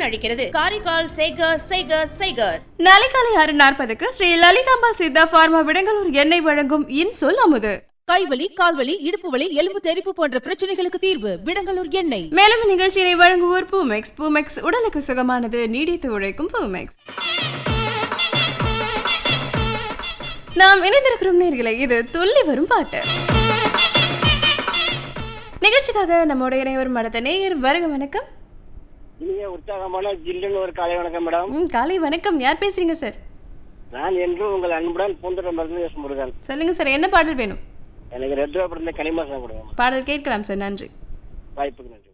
வலியுடன் அழைக்கிறது காரைக்கால் சேகர்ஸ் சேகர்ஸ் சேகர்ஸ் நாளை காலை ஆறு நாற்பதுக்கு ஸ்ரீ லலிதாம்பாள் சித்தா பார்மா விடங்கலூர் எண்ணெய் வழங்கும் இன்சொல் அமுது கைவலி கால்வலி இடுப்பு வலி எலும்பு தெறிப்பு போன்ற பிரச்சனைகளுக்கு தீர்வு விடங்கலூர் எண்ணெய் மேலும் நிகழ்ச்சியினை வழங்குவோர் பூமெக்ஸ் பூமெக்ஸ் உடலுக்கு சுகமானது நீடித்து உழைக்கும் பூமெக்ஸ் நாம் இணைந்திருக்கிறோம் நேர்களை இது துள்ளி வரும் பாட்டு நிகழ்ச்சிக்காக நம்மோட இணையவர் மடத்த நேயர் வருக வணக்கம் இனிய உற்சாகமான ஜில்லுன்னு ஒரு காலை வணக்கம் மேடம் ம் காலை வணக்கம் யார் பேசுறீங்க சார் நான் என்றும் உங்கள் அன்புடன் பூந்துட மருந்து எஸ் முருகன் சொல்லுங்க சார் என்ன பாடல் வேணும் எனக்கு ரெட் ரூபா பிறந்த கனிமாசம் கொடுங்க பாடல் கேட்கலாம் சார் நன்றி வாய்ப்புக்கு நன்றி